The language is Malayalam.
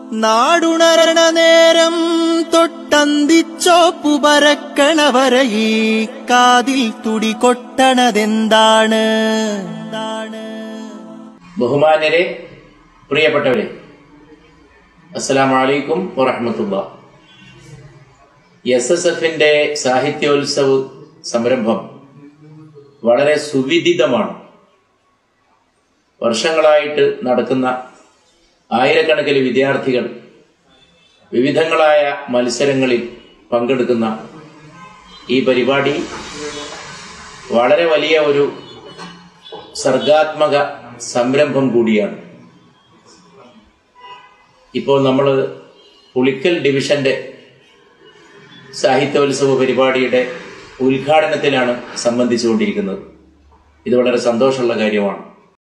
നാടുണരണ നേരം തൊട്ടന്തിച്ചോപ്പു പരക്കണ വരയി കാതിൽ തുടി കൊട്ടണതെന്താണ് എന്താണ് ബഹുമാന്യരെ പ്രിയപ്പെട്ടവരെ അസ്സലാം വലൈക്കും വറഹമത്തുള്ള എസ് എസ് എഫിന്റെ സാഹിത്യോത്സവ് സംരംഭം വളരെ സുവിദിതമാണ് വർഷങ്ങളായിട്ട് നടക്കുന്ന ആയിരക്കണക്കിന് വിദ്യാർത്ഥികൾ വിവിധങ്ങളായ മത്സരങ്ങളിൽ പങ്കെടുക്കുന്ന ഈ പരിപാടി വളരെ വലിയ ഒരു സർഗാത്മക സംരംഭം കൂടിയാണ് ഇപ്പോൾ നമ്മൾ പുളിക്കൽ ഡിവിഷന്റെ സാഹിത്യോത്സവ പരിപാടിയുടെ ഉദ്ഘാടനത്തിലാണ് സംബന്ധിച്ചുകൊണ്ടിരിക്കുന്നത് ഇത് വളരെ സന്തോഷമുള്ള കാര്യമാണ്